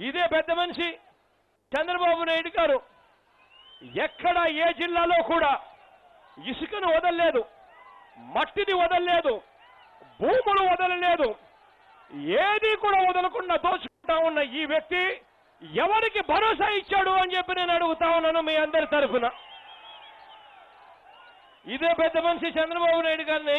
ఇదే పెద్ద మనిషి చంద్రబాబు నాయుడు గారు ఎక్కడ ఏ జిల్లాలో కూడా ఇసుకను వదలలేదు మట్టిని వదలలేదు భూములు వదలలేదు ఏది కూడా వదలకుండా దోచుకుంటా ఉన్న ఈ వ్యక్తి ఎవరికి భరోసా ఇచ్చాడు అని చెప్పి నేను అడుగుతా ఉన్నాను మీ అందరి తరఫున ఇదే పెద్ద మనిషి చంద్రబాబు నాయుడు గారిని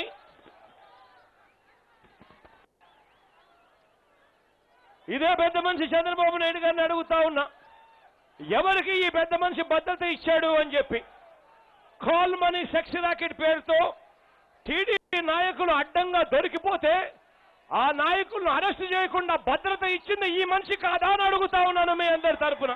ఇదే పెద్ద మనిషి చంద్రబాబు నాయుడు గారిని అడుగుతా ఉన్నా ఎవరికి ఈ పెద్ద మనిషి భద్రత ఇచ్చాడు అని చెప్పి కాల్ మనీ సెక్స్ రాకెట్ పేరుతో టీడీపీ నాయకులు అడ్డంగా దొరికిపోతే ఆ నాయకులను అరెస్ట్ చేయకుండా భద్రత ఇచ్చింది ఈ మనిషి కాదా అని అడుగుతా ఉన్నాను మీ అందరి తరపున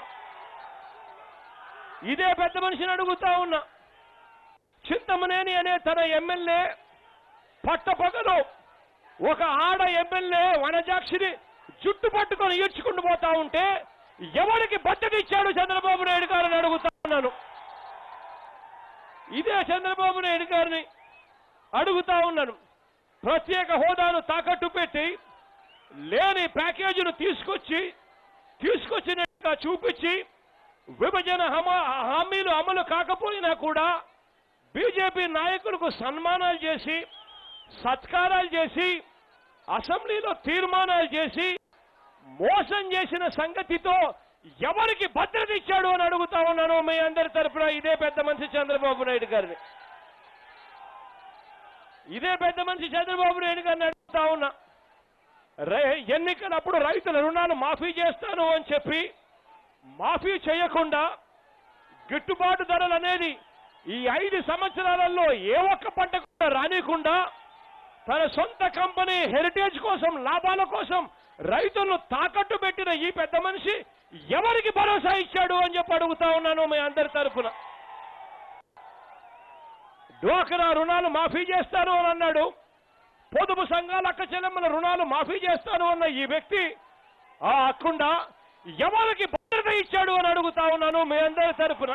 ఇదే పెద్ద మనిషిని అడుగుతా ఉన్నా చింతమనేని అనే తన ఎమ్మెల్యే పట్టపగలు ఒక ఆడ ఎమ్మెల్యే వనజాక్షిని జుట్టు పట్టుకొని ఈడ్చుకుంటూ పోతా ఉంటే ఎవరికి భద్రత ఇచ్చాడు చంద్రబాబు నాయుడు గారిని అడుగుతా ఉన్నాను ఇదే చంద్రబాబు నాయుడు గారిని అడుగుతా ఉన్నాను ప్రత్యేక హోదాను తాకట్టు పెట్టి లేని ప్యాకేజీను తీసుకొచ్చి తీసుకొచ్చినట్టుగా చూపించి విభజన హమా హామీలు అమలు కాకపోయినా కూడా బీజేపీ నాయకులకు సన్మానాలు చేసి సత్కారాలు చేసి అసెంబ్లీలో తీర్మానాలు చేసి మోసం చేసిన సంగతితో ఎవరికి భద్రత ఇచ్చాడు అని అడుగుతా ఉన్నాను మీ అందరి తరపున ఇదే పెద్ద మనిషి చంద్రబాబు నాయుడు గారిని ఇదే పెద్ద మనిషి చంద్రబాబు నాయుడు గారిని అడుగుతా ఉన్నా రై- ఎన్నికలప్పుడు రైతుల రుణాలు మాఫీ చేస్తాను అని చెప్పి మాఫీ చేయకుండా గిట్టుబాటు ధరలు అనేది ఈ ఐదు సంవత్సరాలలో ఏ ఒక్క పంట కూడా రానికుండా తన సొంత కంపెనీ హెరిటేజ్ కోసం లాభాల కోసం రైతులను తాకట్టు పెట్టిన ఈ పెద్ద మనిషి ఎవరికి భరోసా ఇచ్చాడు అని చెప్పి అడుగుతా ఉన్నాను మీ అందరి తరఫున డ్వాక్రా రుణాలు మాఫీ చేస్తాను అని అన్నాడు పొదుపు సంఘాల అక్క చెల్లెమ్మల రుణాలు మాఫీ చేస్తాను అన్న ఈ వ్యక్తి ఆ అక్కుండా ఎవరికి భద్రత ఇచ్చాడు అని అడుగుతా ఉన్నాను మీ అందరి తరఫున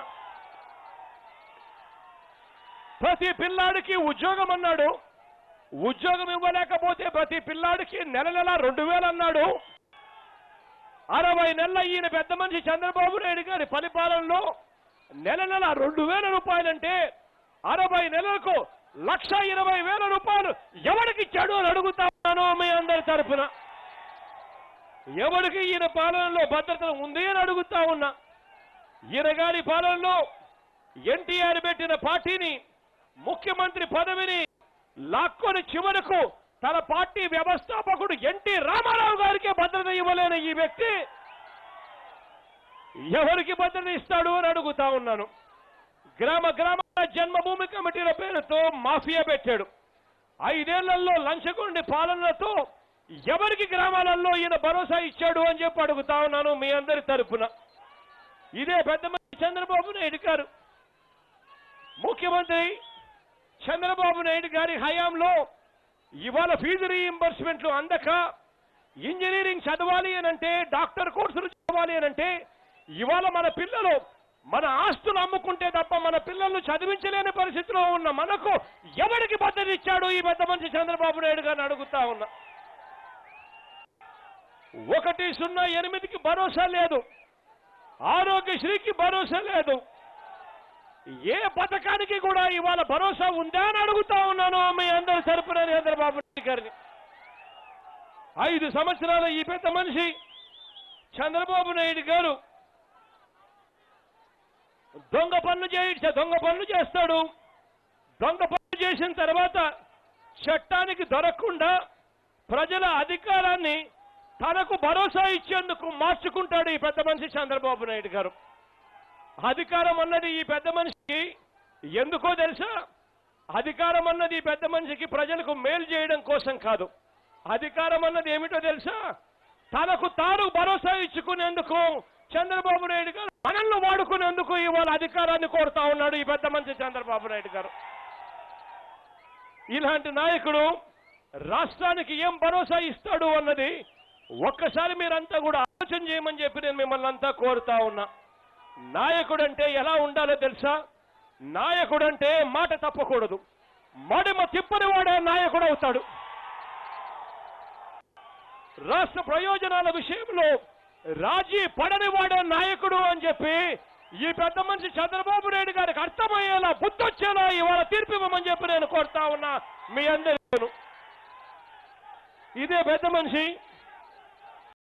ప్రతి పిల్లాడికి ఉద్యోగం అన్నాడు ఉద్యోగం ఇవ్వలేకపోతే ప్రతి పిల్లాడికి నెల నెల రెండు వేలు అన్నాడు అరవై నెలల ఈయన పెద్ద మనిషి చంద్రబాబు నాయుడు గారి పరిపాలనలో నెల నెల రెండు వేల రూపాయలంటే అరవై నెలలకు లక్ష ఇరవై వేల రూపాయలు ఎవరికి ఇచ్చాడు అని అడుగుతా ఉన్నాను మీ అందరి తరపున ఎవరికి ఈయన పాలనలో భద్రత ఉంది అని అడుగుతా ఉన్నా ఈయన గారి పాలనలో ఎన్టీఆర్ పెట్టిన పార్టీని ముఖ్యమంత్రి పదవిని లాక్కొని చివరకు తన పార్టీ వ్యవస్థాపకుడు ఎన్టీ రామారావు గారికే భద్రత ఇవ్వలేని ఈ వ్యక్తి ఎవరికి భద్రత ఇస్తాడు అని అడుగుతా ఉన్నాను గ్రామ గ్రామ జన్మభూమి కమిటీల పేరుతో మాఫియా పెట్టాడు ఐదేళ్లలో లంచగొండి పాలనతో ఎవరికి గ్రామాలలో ఈయన భరోసా ఇచ్చాడు అని చెప్పి అడుగుతా ఉన్నాను మీ అందరి తరపున ఇదే పెద్ద మనిషి చంద్రబాబు నాయుడు గారు ముఖ్యమంత్రి చంద్రబాబు నాయుడు గారి హయాంలో ఇవాళ ఫీజు రీయింబర్స్మెంట్లు అందక ఇంజనీరింగ్ చదవాలి అనంటే డాక్టర్ కోర్సులు చదవాలి అనంటే ఇవాళ మన పిల్లలు మన ఆస్తులు అమ్ముకుంటే తప్ప మన పిల్లలను చదివించలేని పరిస్థితిలో ఉన్న మనకు ఎవరికి భద్రత ఇచ్చాడు ఈ పెద్ద మనిషి చంద్రబాబు నాయుడు గారిని అడుగుతా ఉన్నా ఒకటి సున్నా ఎనిమిదికి భరోసా లేదు ఆరోగ్యశ్రీకి భరోసా లేదు ఏ పథకానికి కూడా ఇవాళ భరోసా ఉందా అని అడుగుతా ఉన్నాను మీ అందరి తరపున చంద్రబాబు నాయుడు గారిని ఐదు సంవత్సరాల ఈ పెద్ద మనిషి చంద్రబాబు నాయుడు గారు దొంగ పనులు చేయ దొంగ పనులు చేస్తాడు దొంగ పనులు చేసిన తర్వాత చట్టానికి దొరకకుండా ప్రజల అధికారాన్ని తనకు భరోసా ఇచ్చేందుకు మార్చుకుంటాడు ఈ పెద్ద మనిషి చంద్రబాబు నాయుడు గారు అధికారం అన్నది ఈ పెద్ద మనిషికి ఎందుకో తెలుసా అధికారం అన్నది ఈ పెద్ద మనిషికి ప్రజలకు మేలు చేయడం కోసం కాదు అధికారం అన్నది ఏమిటో తెలుసా తనకు తాను భరోసా ఇచ్చుకునేందుకు చంద్రబాబు నాయుడు గారు మనల్ని వాడుకునేందుకు ఇవాళ అధికారాన్ని కోరుతా ఉన్నాడు ఈ పెద్ద మనిషి చంద్రబాబు నాయుడు గారు ఇలాంటి నాయకుడు రాష్ట్రానికి ఏం భరోసా ఇస్తాడు అన్నది ఒక్కసారి మీరంతా కూడా ఆలోచన చేయమని చెప్పి నేను మిమ్మల్ని అంతా కోరుతా ఉన్నా నాయకుడంటే ఎలా ఉండాలో తెలుసా నాయకుడంటే మాట తప్పకూడదు మడిమ తిప్పని వాడే నాయకుడు అవుతాడు రాష్ట్ర ప్రయోజనాల విషయంలో రాజీ పడని వాడే నాయకుడు అని చెప్పి ఈ పెద్ద మనిషి చంద్రబాబు నాయుడు గారికి అర్థమయ్యేలా బుద్ధొచ్చేలా ఇవాళ తీర్పు ఇవ్వమని చెప్పి నేను కోరుతా ఉన్నా మీ అందరిలోను ఇదే పెద్ద మనిషి